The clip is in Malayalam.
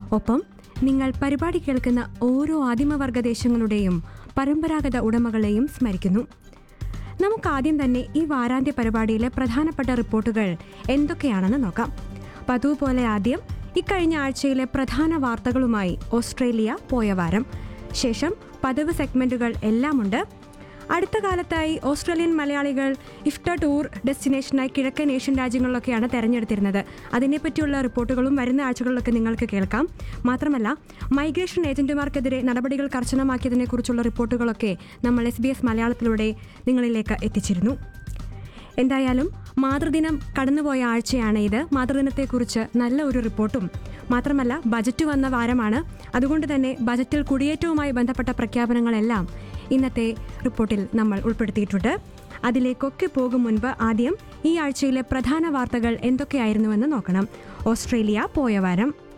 ഒപ്പം നിങ്ങൾ പരിപാടി കേൾക്കുന്ന ഓരോ ആദിമവർഗ ദേശങ്ങളുടെയും പരമ്പരാഗത ഉടമകളെയും സ്മരിക്കുന്നു നമുക്ക് ആദ്യം തന്നെ ഈ വാരാന്ത്യ പരിപാടിയിലെ പ്രധാനപ്പെട്ട റിപ്പോർട്ടുകൾ എന്തൊക്കെയാണെന്ന് നോക്കാം പതിവ് പോലെ ആദ്യം ഇക്കഴിഞ്ഞ ആഴ്ചയിലെ പ്രധാന വാർത്തകളുമായി ഓസ്ട്രേലിയ പോയ വാരം ശേഷം പതിവ് സെഗ്മെന്റുകൾ എല്ലാമുണ്ട് അടുത്ത കാലത്തായി ഓസ്ട്രേലിയൻ മലയാളികൾ ഇഫ്റ്റ ടൂർ ഡെസ്റ്റിനേഷനായി കിഴക്കൻ ഏഷ്യൻ രാജ്യങ്ങളിലൊക്കെയാണ് തെരഞ്ഞെടുത്തിരുന്നത് അതിനെപ്പറ്റിയുള്ള റിപ്പോർട്ടുകളും വരുന്ന ആഴ്ചകളിലൊക്കെ നിങ്ങൾക്ക് കേൾക്കാം മാത്രമല്ല മൈഗ്രേഷൻ ഏജന്റുമാർക്കെതിരെ നടപടികൾ കർശനമാക്കിയതിനെക്കുറിച്ചുള്ള റിപ്പോർട്ടുകളൊക്കെ നമ്മൾ എസ് ബി എസ് മലയാളത്തിലൂടെ നിങ്ങളിലേക്ക് എത്തിച്ചിരുന്നു എന്തായാലും മാതൃദിനം കടന്നുപോയ ആഴ്ചയാണ് ഇത് മാതൃദിനത്തെക്കുറിച്ച് നല്ല ഒരു റിപ്പോർട്ടും മാത്രമല്ല ബജറ്റ് വന്ന വാരമാണ് അതുകൊണ്ട് തന്നെ ബജറ്റിൽ കുടിയേറ്റവുമായി ബന്ധപ്പെട്ട പ്രഖ്യാപനങ്ങളെല്ലാം ഇന്നത്തെ റിപ്പോർട്ടിൽ നമ്മൾ ഉൾപ്പെടുത്തിയിട്ടുണ്ട് അതിലേക്കൊക്കെ പോകും മുൻപ് ആദ്യം ഈ ആഴ്ചയിലെ പ്രധാന വാർത്തകൾ എന്തൊക്കെയായിരുന്നുവെന്ന് നോക്കണം ഓസ്ട്രേലിയ പോയ വാരം